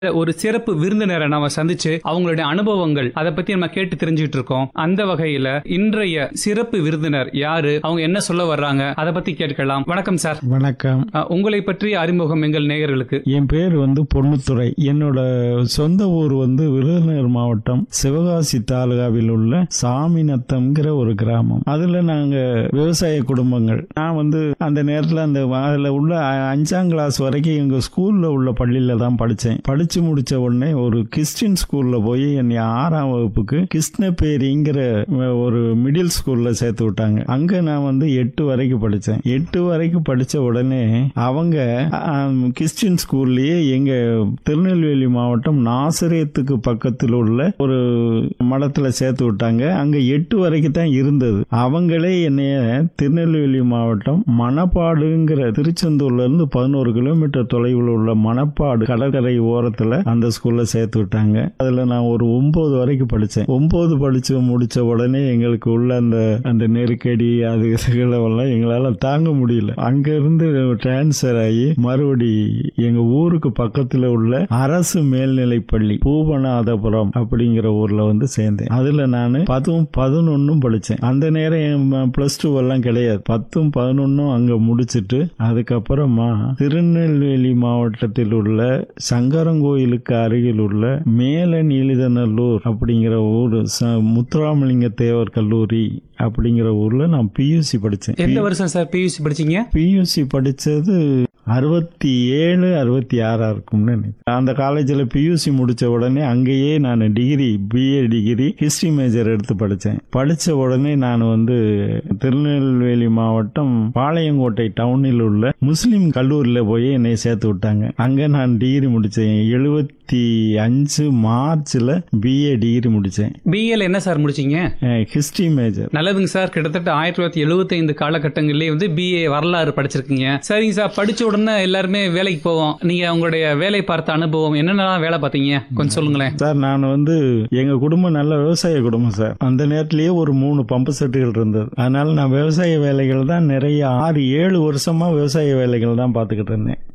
ஒரு சிறப்பு விருந்தினரை நாம சந்திச்சு அவங்களுடைய அனுபவங்கள் அதை பத்தி நம்ம கேட்டு தெரிஞ்சுக்கிட்டு இருக்கோம் அந்த வகையில இன்றைய சிறப்பு விருந்தினர் யாரு அவங்க என்ன சொல்ல வர்றாங்க அதை பத்தி கேட்கலாம் வணக்கம் சார் வணக்கம் அஹ், உங்களை பற்றிய அறிமுகம் எங்கள் நேயர்களுக்கு என் பேர் வந்து பொன்னுத்துறை என்னோட சொந்த ஊர் வந்து விருதுநகர் மாவட்டம் சிவகாசி தாலுகாவில் உள்ள சாமிநத்தம்ங்கிற ஒரு கிராமம் அதுல நாங்க விவசாய குடும்பங்கள் நான் வந்து அந்த நேரத்துல அந்த அதுல உள்ள அ- அஞ்சாம் கிளாஸ் வரைக்கும் எங்க ஸ்கூல்ல உள்ள பள்ளியில தான் படிச்சேன் படிச்சு முடிச்ச உடனே ஒரு கிறிஸ்டின் ஸ்கூல்ல போய் என்னை ஆறாம் வகுப்புக்கு கிருஷ்ணபேரிங்கிற ஒரு மிடில் ஸ்கூல்ல சேர்த்து விட்டாங்க அங்க நான் வந்து எட்டு வரைக்கும் படிச்சேன் எட்டு வரைக்கும் படிச்ச உடனே அவங்க ஆம், கிறிஸ்டின் ஸ்கூல்லயே எங்க திருநெல்வேலி மாவட்டம் நாசரேத்துக்கு பக்கத்தில் உள்ள ஒரு மடத்துல சேர்த்து விட்டாங்க அங்க எட்டு வரைக்கும் தான் இருந்தது அவங்களே என்னைய திருநெல்வேலி மாவட்டம் மணப்பாடுங்கிற திருச்செந்தூர்ல இருந்து பதினோரு கிலோமீட்டர் தொலைவில் உள்ள மணப்பாடு கடற்கரை ஓரத்துல அந்த ஸ்கூல்ல சேர்த்து விட்டாங்க அதுல நான் ஒரு ஒன்பது வரைக்கும் படிச்சேன் ஒன்பது படிச்சு முடிச்ச உடனே எங்களுக்கு உள்ள அந்த அந்த நெருக்கடி அது இதுகளெல்லாம் எங்களால தாங்க முடியல அங்க இருந்து டிரான்ஸ்ஃபர் ஆகி மறுபடி எங்க ஊருக்கு பக்கத்துல உள்ள அரசு மேல்நிலைப் பள்ளி பூவநாதபுரம் அப்படிங்கிற ஊர்ல வந்து சேர்ந்தேன் அதுல நான் பத்தும் பதினொன்னும் படிச்சேன் அந்த நேரம் பிளஸ் டூ எல்லாம் கிடையாது பத்தும் பதினொன்னும் அங்க முடிச்சிட்டு அதுக்கப்புறமா திருநெல்வேலி மாவட்டத்தில் உள்ள சங்கரங்கோயிலுக்கு அருகில் உள்ள மேல நீலிதநல்லூர் அப்படிங்கிற ஊர் ச- முத்துராமலிங்க தேவர் கல்லூரி அப்படிங்கிற ஊர்ல நான் பியூசி படிச்சேன் எந்த வருஷம் சார் பியூசி படிச்சீங்க பியூசி படிச்சது அறுபத்தி ஏழு அறுபத்தி ஆறா இருக்கும்னு நினைக்கிறேன். அந்த காலேஜில் பியூசி முடிச்ச உடனே அங்கேயே நான் degree B A degree history major எடுத்து படித்தேன் படித்த உடனே நான் வந்து திருநெல்வேலி மாவட்டம் பாளையங்கோட்டை டவுனில் உள்ள முஸ்லீம் கல்லூரியில் போய் என்னை சேர்த்து விட்டாங்க அங்கே நான் டிகிரி முடித்தேன் எழுபத்தி அஞ்சு மார்ச்சில் பிஏ டிகிரி முடித்தேன் பிஏல என்ன சார் முடிச்சீங்க ஹிஸ்டரி மேஜர் நல்லதுங்க சார் கிட்டத்தட்ட ஆயிரத்தி தொள்ளாயிரத்தி எழுபத்தி ஐந்து காலகட்டங்களிலே வந்து பிஏ வரலாறு படிச்சிருக்கீங்க சரிங்க சார் படிச்ச உடனே எல்லாருமே வேலைக்கு போவோம் நீங்க உங்களுடைய வேலை பார்த்த அனுபவம் என்னென்னலாம் வேலை பார்த்தீங்க கொஞ்சம் சொல்லுங்களேன் சார் நான் வந்து எங்க குடும்பம் நல்ல விவசாய குடும்பம் சார் அந்த நேரத்திலேயே ஒரு மூணு பம்பு செட்டுகள் இருந்தது அதனால நான் விவசாய வேலைகள் தான் நிறைய ஆறு ஏழு வருஷமா விவசாய வேலைகள் தான் பார்த்துக்கிட்டு இருந்தேன்